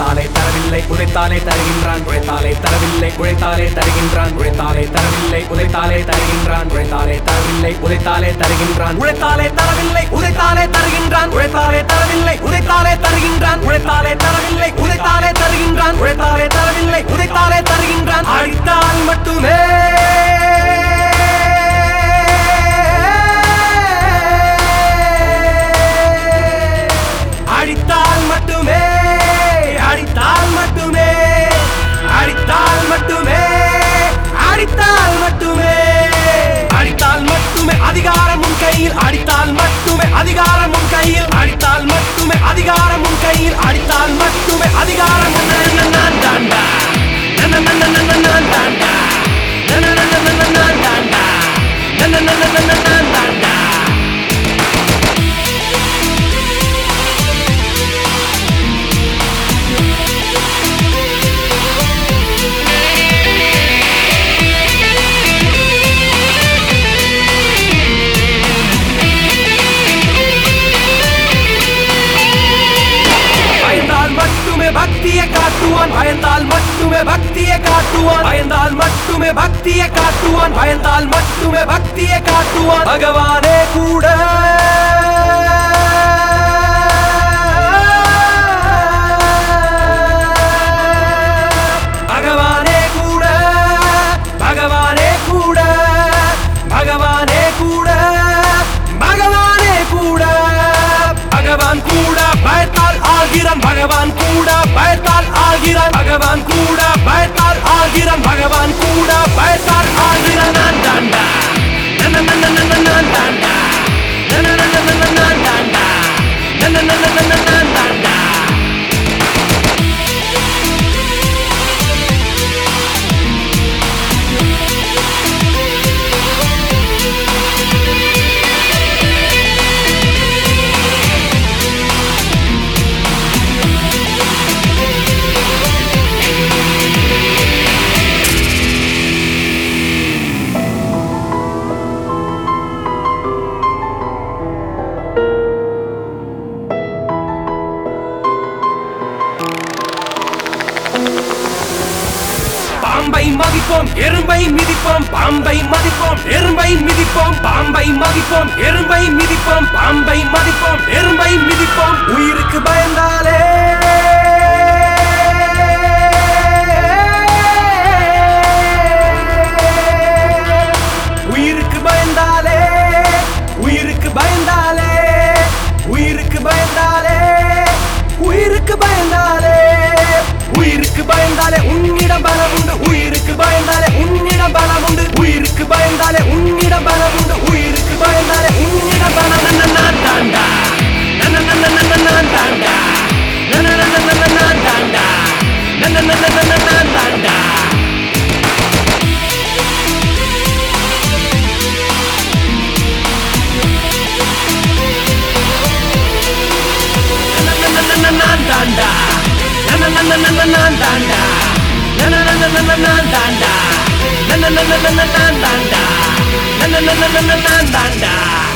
உழைத்தாலே தரவில்லை உழைத்தாலே தருகின்றான் உழைத்தாலே தரவில்லை உழைத்தாலே தருகின்றான் உழைத்தாலே தரவில்லை உழைத்தாலே தருகின்றான் உழைத்தாலே தரவில்லை உழைத்தாலே தருகின்றான் உழைத்தாலே தரவில்லை உழைத்தாலே தருகின்றான் உழைத்தாலே தரவில்லை உழைத்தாலே தருகின்றான் உழைத்தாலே தரவில்லை உழைத்தாலே தருகின்றான் உழைத்தாலே தரவில்லை உழைத்தாலே தருகின்றான் அடித்தால் மட்டுமே அடித்தால் மட்டுமே அடித்தால் மட்டுமே அடித்தால் மட்டுமே அடித்தால் மட்டுமே அடித்தால் மட்டுமே அதிகாரம் உன் கையில் அடித்தால் மட்டுமே அதிகாரம் உன் கையில் அடித்தால் மட்டுமே அதிகாரம் உன் கையில் அடித்தால் மட்டுமே அதிகாரம் உன் கையில். நான் தாண்டா நான் நான் நான் நான் நான் நான் தாண்டா நான் நான் நான் நான் நான் நான் தாண்டா நான் நான் நான் நான் நான் நான் தாண்டா பயந்தால் மட்டுமே பக்தியை காட்டுவான் பயந்தால் மட்டுமே பக்தியை காட்டுவான் பயந்தால் மட்டுமே பக்தியை காட்டுவான் பயந்தால் மட்டுமே பக்தியை காட்டுவான் பகவானே கூட பகவானே கூட பகவானே கூட பகவானே கூட பகவானே கூட பகவான் கூட பயத்தால் ஆகிறான் பகவான் கூட பயத்தால் ஆகிறான் பகவான் கூட பயத்தால் ஆகிறான் பகவான் கூட பயத்தால் ஆகிறான் நான் தாண்டா நன்ன நன்ன நன்ன நான் தாண்டா நன்ன நன்ன நன்ன நான் தாண்டா நன்ன நன்ன நன்ன நான் தாண்டா பாம்பை மதிப்போம் எறும்பை மிதிப்போம் பாம்பை மதிப்போம் எறும்பை மிதிப்போம் பாம்பை மதிப்போம் எறும்பை மிதிப்போம் பாம்பை மதிப்போம் எறும்பை மிதிப்போம் உயிருக்கு பயந்தாலே உயிருக்கு பயந்தாலே உயிருக்கு பயந்தாலே உயிருக்கு பயந்தாலே உயிருக்கு பயந்தாலே உயிருக்கு பயந்தாலே உன்னிடம் பலம் உண்டு உயிருக்கு பயந்தாலே உன்னிடம் பலம் உண்டு உயிருக்கு பயந்தாலே உன்னிடம் பலம் உண்டு உயிருக்கு பயந்தாலே உன்னிடம் பலம் நன்ன நான் தாண்டா நன்ன நன்ன நன்ன நான் தாண்டா நன்ன நன்ன நன்ன நான் தாண்டா நன்ன நன்ன நன்ன நான் தாண்டா நான் தாண்டா நான் தாண்டா நான் தாண்டா நான் தாண்டா நான் தாண்டா